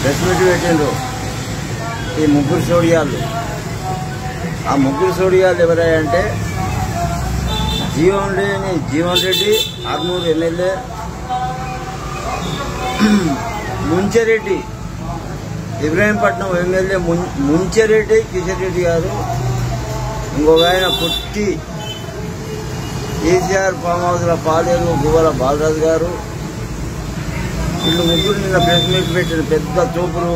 Press meet పెట్టిండ్రు ఈ ముగ్గురు సోడియాలు ఆ ముగ్గురు సోడియాలు ఎవరంటే జీవన్ రెడ్డి జీవన్ రెడ్డి ఆర్మూరు ఎమ్మెల్యే ముంచెరెడ్డి ఇబ్రాహీంపట్నం ఎమ్మెల్యే ముం- ముంచెరెడ్డి కిషన్ రెడ్డి గారు ఇంకొక ఆయన పుట్టి కేసీఆర్ ఫామ్ హౌస్ల పాలేరు గువ్వల బాలరాజు గారు వీళ్ళు ముగ్గురు నిన్న ప్రెస్ మీట్ పెట్టిన పెద్ద చూపులు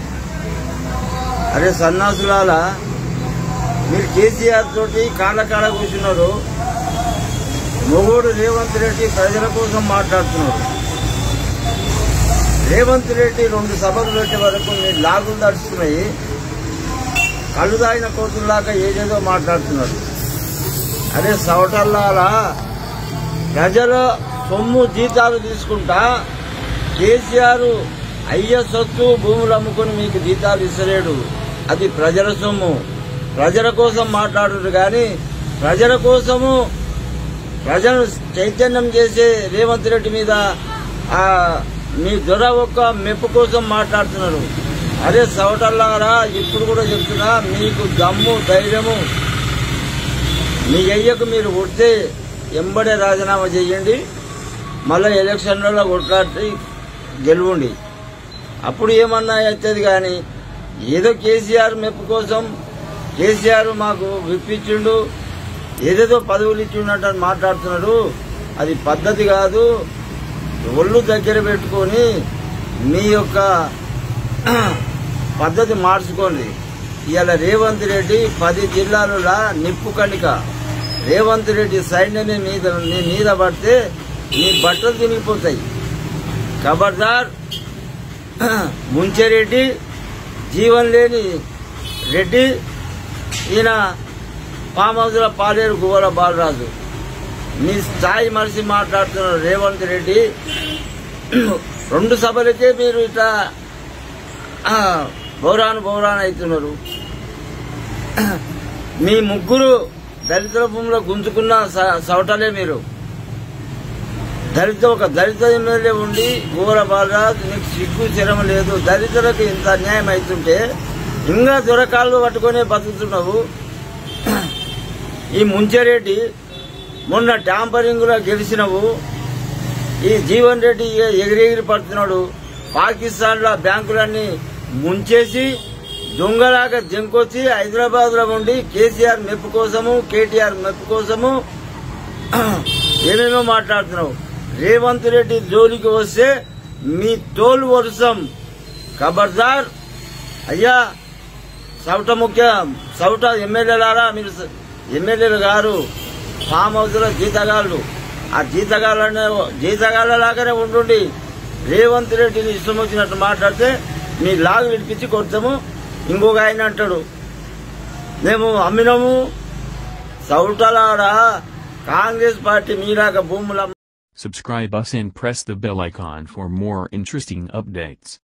అరే సన్నాసులాల మీరు కేసీఆర్ తోటి కాళ్ళ కాళ్ళ కూర్చున్నారు మొగోడు రేవంత్ రెడ్డి ప్రజల కోసం మాట్లాడుతున్నారు రేవంత్ రెడ్డి రెండు సభలు పెట్టే వరకు మీరు లాగులు దడుచుకున్నాయి కళ్ళు తాగిన కోతుల్లాగా ఏదేదో మాట్లాడుతున్నారు అరే సవటల్లారా ప్రజల సొమ్ము జీతాలు తీసుకుంటా కేసీఆర్ అయ్య సొత్తు భూములు అమ్ముకుని మీకు జీతాలు ఇస్తలేడు అది ప్రజల సొమ్ము ప్రజల కోసం మాట్లాడురు కానీ ప్రజల కోసము ప్రజలను చైతన్యం చేసే రేవంత్ రెడ్డి మీద ఆ మీ దొర ఒక్క మెప్పు కోసం మాట్లాడుతున్నారు అరే సవటల్లారా ఇప్పుడు కూడా చెప్తున్నా మీకు దమ్ము ధైర్యము మీ అయ్యకు మీరు కొడితే ఎంబడే రాజీనామా చేయండి మళ్ళీ ఎలక్షన్లలో కొట్లాడి గెలవండి అప్పుడు ఏమన్నా అవుతుంది కానీ ఏదో కేసీఆర్ మెప్పు కోసం కేసీఆర్ మాకు విప్పించిండు ఏదేదో పదవులు ఇచ్చిండట అని మాట్లాడుతున్నాడు అది పద్ధతి కాదు ఒళ్ళు దగ్గర పెట్టుకొని మీ యొక్క పద్ధతి మార్చుకోండి ఇవాళ రేవంత్ రెడ్డి పది జిల్లాలలో నిప్పు కణిక రేవంత్ రెడ్డి సైన్యమే మీద మీ మీద పడితే మీ బట్టలు తిరిగిపోతాయి ఖబర్దార్ ముంచెరెడ్డి జీవన్ లేని రెడ్డి ఈయన ఫామ్ హౌస్లో పాలేరు గువ్వల బాలరాజు మీ స్థాయి మనిషి మాట్లాడుతున్నారు రేవంత్ రెడ్డి రెండు సభలకే మీరు ఇట్లా ఆ, బౌరాను బౌరాను అవుతున్నారు మీ ముగ్గురు దళితుల భూమిలో గుంజుకున్న స- సవటలే మీరు దళిత ఒక దళిత ఎమ్మెల్యే ఉండి ఘోర బాలరాజు నీకు సిగ్గు చిరమ లేదు దళితులకు ఇంత అన్యాయం అవుతుంటే ఇంకా దొరకాళ్ళు పట్టుకొని బతుకుతున్నావు ఈ ముంచెరెడ్డి మొన్న ట్యాంపరింగ్ లో గెలిచినవు ఈ జీవన్ రెడ్డి ఎ- ఎగిరెగిరి పడుతున్నాడు పాకిస్తాన్ లో బ్యాంకులన్నీ ముంచేసి దొంగలాగా జంకొచ్చి హైదరాబాద్ లో ఉండి కేసీఆర్ మెప్పు కోసము కేటీఆర్ మెప్పు కోసము ఏమేమో మాట్లాడుతున్నావు రేవంత్ రెడ్డి జోలికి వస్తే మీ తోలు వరుసం ఖబర్దార్ అయ్యా సౌట ముఖ్య సౌట ఎమ్మెల్యేలారా మీరు స- ఎమ్మెల్యేలు గారు ఫామ్ హౌస్ లో జీతగాళ్ళు ఆ జీతగాళ్ళనే జీతగాళ్ళలాగానే ఉండుండి రేవంత్ రెడ్డిని ఇష్టం వచ్చినట్టు మాట్లాడితే మీ లాగు విడిపించి కొడతాము ఇంకొక ఆయన అంటాడు మేము అమ్మినాము సౌటలారా కాంగ్రెస్ పార్టీ మీలాగా భూముల Subscribe us and press the bell icon for more interesting updates.